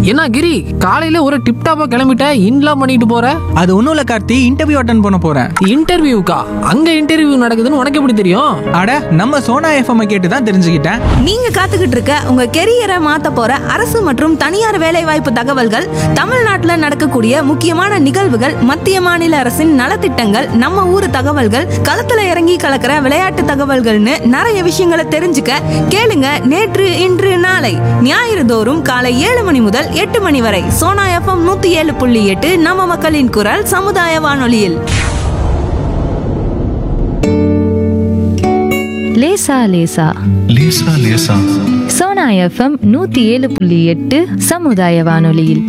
என்ன கிரி காலையில ஒரு டிப் டாப்பா கிளம்பிட்ட இன்லாம் பண்ணிட்டு போற அது ஒன்றும் இல்லை கார்த்தி இன்டர்வியூ அட்டன் பண்ண போகிறேன் இன்டர்வியூக்கா அங்க இன்டர்வியூ நடக்குதுன்னு உனக்கு எப்படி தெரியும் அட நம்ம சோனா எஃப்எம் கேட்டு தான் தெரிஞ்சுக்கிட்டேன் நீங்க காத்துக்கிட்டு இருக்க உங்க கெரியரை மாத்த போற அரசு மற்றும் தனியார் வேலைவாய்ப்பு தகவல்கள் தமிழ்நாட்டுல நடக்கக்கூடிய முக்கியமான நிகழ்வுகள் மத்திய மாநில அரசின் நலத்திட்டங்கள் நம்ம ஊர் தகவல்கள் களத்துல இறங்கி கலக்கிற விளையாட்டு தகவல்கள்னு நிறைய விஷயங்களை தெரிஞ்சுக்க கேளுங்க நேற்று இன்று நாளை ஞாயிறு தோறும் காலை ஏழு மணி முதல் எட்டு மணி வரை சோனா எஃப்எம் நூத்தி ஏழு புள்ளி எட்டு நம்ம மக்களின் குரல் சமுதாய வானொலியில் லேசா லேசா லேசா லேசா சோனா எஃப்எம் நூத்தி ஏழு புள்ளி எட்டு சமுதாய வானொலியில்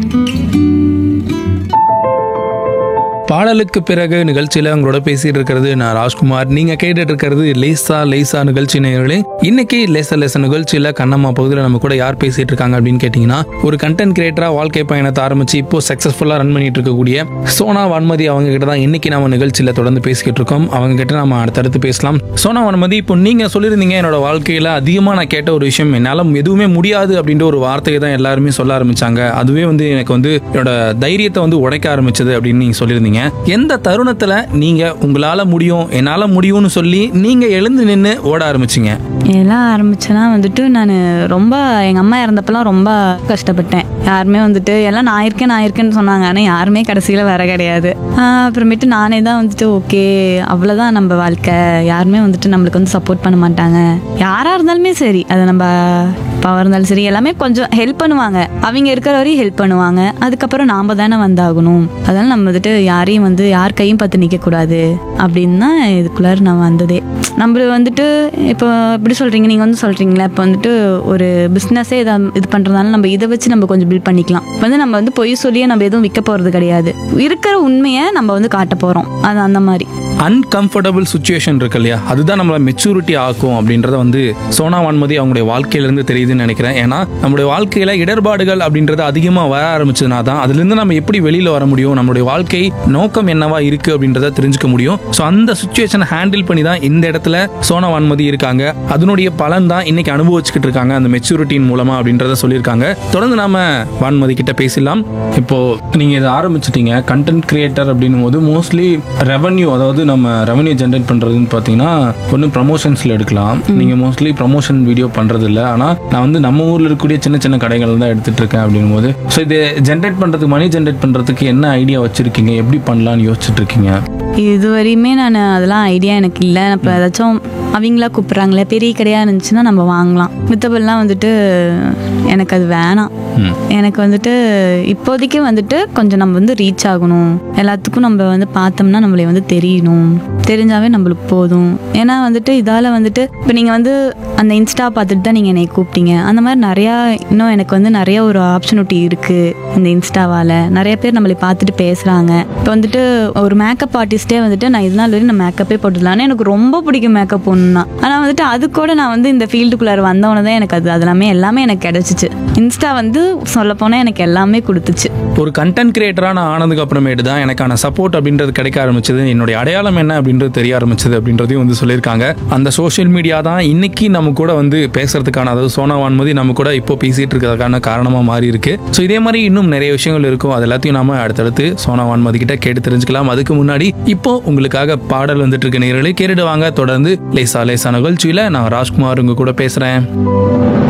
பாடலுக்கு பிறகு நிகழ்ச்சியில உங்களோட பேசிட்டு இருக்கிறது நான் ராஜ்குமார் நீங்க கேட்டுட்டு இருக்கிறது லேசா லேசா நிகழ்ச்சி நேயர்களே இன்னைக்கு லேசா லேசா நிகழ்ச்சியில கண்ணம்மா பகுதியில் நம்ம கூட யார் பேசிட்டு இருக்காங்க அப்படின்னு கேட்டீங்கன்னா ஒரு கண்டென்ட் கிரியேட்டரா வாழ்க்கை பயணத்தை ஆரம்பிச்சு இப்போ சக்சஸ்ஃபுல்லா ரன் பண்ணிட்டு இருக்கக்கூடிய சோனா வான்மதி அவங்க கிட்ட தான் இன்னைக்கு நம்ம நிகழ்ச்சியில தொடர்ந்து பேசிக்கிட்டு இருக்கோம் அவங்க கிட்ட நம்ம அடுத்தடுத்து பேசலாம் சோனா வான்மதி இப்போ நீங்க சொல்லியிருந்தீங்க என்னோட வாழ்க்கையில அதிகமா நான் கேட்ட ஒரு விஷயம் என்னால எதுவுமே முடியாது அப்படின்ற ஒரு வார்த்தையை தான் எல்லாருமே சொல்ல ஆரம்பிச்சாங்க அதுவே வந்து எனக்கு வந்து என்னோட தைரியத்தை வந்து உடைக்க ஆரம்பிச்சது அப்படின்னு நீங்க சொல்லியிருந்தீங்க எந்த தருணத்துல நீங்க உங்களால முடியும் என்னால முடியும்னு சொல்லி நீங்க எழுந்து நின்று ஓட ஆரம்பிச்சீங்க எல்லாம் ஆரம்பிச்சேன்னா வந்துட்டு நான் ரொம்ப எங்கள் அம்மா இறந்தப்பெல்லாம் ரொம்ப கஷ்டப்பட்டேன் யாருமே வந்துட்டு எல்லாம் நான் இருக்கேன் நான் இருக்கேன்னு சொன்னாங்க ஆனால் யாருமே கடைசியில் வர கிடையாது ஆஹ் அப்புறமேட்டு நானே தான் வந்துட்டு ஓகே அவ்வளோதான் நம்ம வாழ்க்கை யாருமே வந்துட்டு நம்மளுக்கு வந்து சப்போர்ட் பண்ண மாட்டாங்க யாராக இருந்தாலுமே சரி அது நம்ம அப்பாவாக இருந்தாலும் சரி எல்லாமே கொஞ்சம் ஹெல்ப் பண்ணுவாங்க அவங்க இருக்கிற வரையும் ஹெல்ப் பண்ணுவாங்க அதுக்கப்புறம் நாம தானே வந்தாகணும் அதனால நம்ம வந்துட்டு யாரையும் வந்து யார் கையும் பார்த்து நிற்கக்கூடாது அப்படின்னு தான் இதுக்குள்ளார நான் வந்ததே நம்ம வந்துட்டு இப்போ எப்படி சொல்கிறீங்க நீங்கள் வந்து சொல்கிறீங்களா இப்போ வந்துட்டு ஒரு பிஸ்னஸே இதை இது பண்ணுறதுனால நம்ம இதை வச்சு நம்ம கொஞ்சம் பில்ட் பண்ணிக்கலாம் இப்போ வந்து நம்ம வந்து பொய் சொல்லியே நம்ம எதுவும் விற்க போகிறது கிடையாது இருக்கிற உண்மையை நம்ம வந்து காட்ட போகிறோம் அது அந்த மாதிரி அன்கம்ஃபர்டபுள் சுச்சுவேஷன் இருக்கு இல்லையா அதுதான் நம்மளை மெச்சூரிட்டி ஆக்கும் அப்படின்றத வந்து சோனா வான்மதி அவங்களுடைய வாழ்க்கையிலிருந்து தெரியுதுன்னு நினைக்கிறேன் ஏன்னா நம்மளுடைய வாழ்க்கையில இடர்பாடுகள் அப்படின்றது அதிகமாக வர ஆரம்பிச்சதுனா தான் அதுலேருந்து நம்ம எப்படி வெளியில் வர முடியும் நம்மளுடைய வாழ்க்கை நோக்கம் என்னவா இருக்கு அப்படின்றத தெரிஞ்சுக்க முடியும் ஸோ அந்த சுச்சுவேஷனை ஹேண்டில் பண்ணி தான் இந்த இடத்துல சோனா வான்மதி இருக்காங்க அதனுடைய பலன் தான் இன்னைக்கு அனுபவிச்சுக்கிட்டு இருக்காங்க அந்த மெச்சூரிட்டியின் மூலமா அப்படின்றத சொல்லியிருக்காங்க தொடர்ந்து நாம வான்மதி கிட்ட பேசலாம் இப்போ நீங்க இதை ஆரம்பிச்சிட்டீங்க கண்டென்ட் கிரியேட்டர் அப்படின்னும் போது மோஸ்ட்லி ரெவன்யூ அதாவது நம்ம ரெவன்யூ ஜென்ரேட் பண்றதுன்னு பார்த்தீங்கன்னா ஒன்று ப்ரமோஷன்ஸ்ல எடுக்கலாம் நீங்க மோஸ்ட்லி ப்ரமோஷன் வீடியோ பண்றது இல்லை ஆனால் நான் வந்து நம்ம ஊர்ல இருக்கக்கூடிய சின்ன சின்ன கடைகள் தான் எடுத்துட்டு இருக்கேன் அப்படின்னும் போது ஸோ இது ஜென்ரேட் பண்றதுக்கு மணி ஜென்ரேட் பண்றதுக்கு என்ன ஐடியா வச்சிருக்கீங்க எப்படி பண்ணலாம்னு யோசிச்சுட்டு இருக்கீங்க இது வரையுமே நான் அதெல்லாம் ஐடியா எனக்கு இல்லை இப்போ ஏதாச்சும் அவங்களா கூப்பிட்றாங்களே பெரிய கடையாக இருந்துச்சுன்னா நம்ம வாங்கலாம் மித்தபடிலாம் வந்துட்டு எனக்கு அது வேணாம் ம். எனக்கு வந்துட்டு இப்போதைக்கு வந்துட்டு கொஞ்சம் நம்ம வந்து ரீச் ஆகணும் எல்லாத்துக்கும் நம்ம வந்து பார்த்தோம்னா நம்மளை வந்து தெரியணும் தெரிஞ்சாவே நம்மளுக்கு போதும் ஏன்னா வந்துட்டு இதால் வந்துட்டு இப்போ நீங்கள் வந்து அந்த இன்ஸ்டா பார்த்துட்டு தான் நீங்கள் என்னை கூப்பிட்டீங்க அந்த மாதிரி நிறையா இன்னும் எனக்கு வந்து நிறைய ஒரு ஆப்பர்ச்சுனிட்டி இருக்குது இந்த இன்ஸ்டாவால் நிறைய பேர் நம்மளை பார்த்துட்டு பேசுகிறாங்க இப்போ வந்துட்டு ஒரு மேக்கப் ஆர்டிஸ்டே வந்துட்டு நான் இது நாள் வரையும் நான் மேக்கப்பே போட்டுடலான்னு எனக்கு ரொம்ப பிடிக்கும் மேக்கப் ஒன்றுனா ஆனால் வந்துட்டு அது கூட நான் வந்து இந்த ஃபீல்டுக்குள்ளார வந்தவொடனே தான் எனக்கு அது அது எல்லாமே எல்லாமே எனக்கு கிடச்சிச்சு இன்ஸ்டா வந்து சொல்லப்போனால் எனக்கு எல்லாமே கொடுத்துச்சு ஒரு கண்டென்ட் கிரியேட்டராக நான் ஆனதுக்கு அப்புறமேட்டு தான் எனக்கான சப்போர்ட் அப்படின்றது கிடைக்க ஆரம்பிச்சது என்னுடைய அடையாளம் என்ன அப்படின்றது தெரிய ஆரம்பிச்சது அப்படின்றதையும் வந்து சொல்லியிருக்காங்க அந்த சோஷியல் மீடியா தான் இன்னைக்கு நம்ம கூட வந்து பேசுறதுக்கான அதாவது சோனா வான்மதி நம்ம கூட இப்போ பேசிட்டு இருக்கிறதுக்கான காரணமாக மாறி இருக்கு ஸோ இதே மாதிரி இன்னும் நிறைய விஷயங்கள் இருக்கும் அது எல்லாத்தையும் நாம அடுத்தடுத்து சோனா வான்மதி கிட்ட கேட்டு தெரிஞ்சுக்கலாம் அதுக்கு முன்னாடி இப்போ உங்களுக்காக பாடல் வந்துட்டு இருக்க நேரங்களே கேட்டுட்டு வாங்க தொடர்ந்து லேசா லேசா நிகழ்ச்சியில நான் ராஜ்குமார் உங்க கூட பேசுறேன்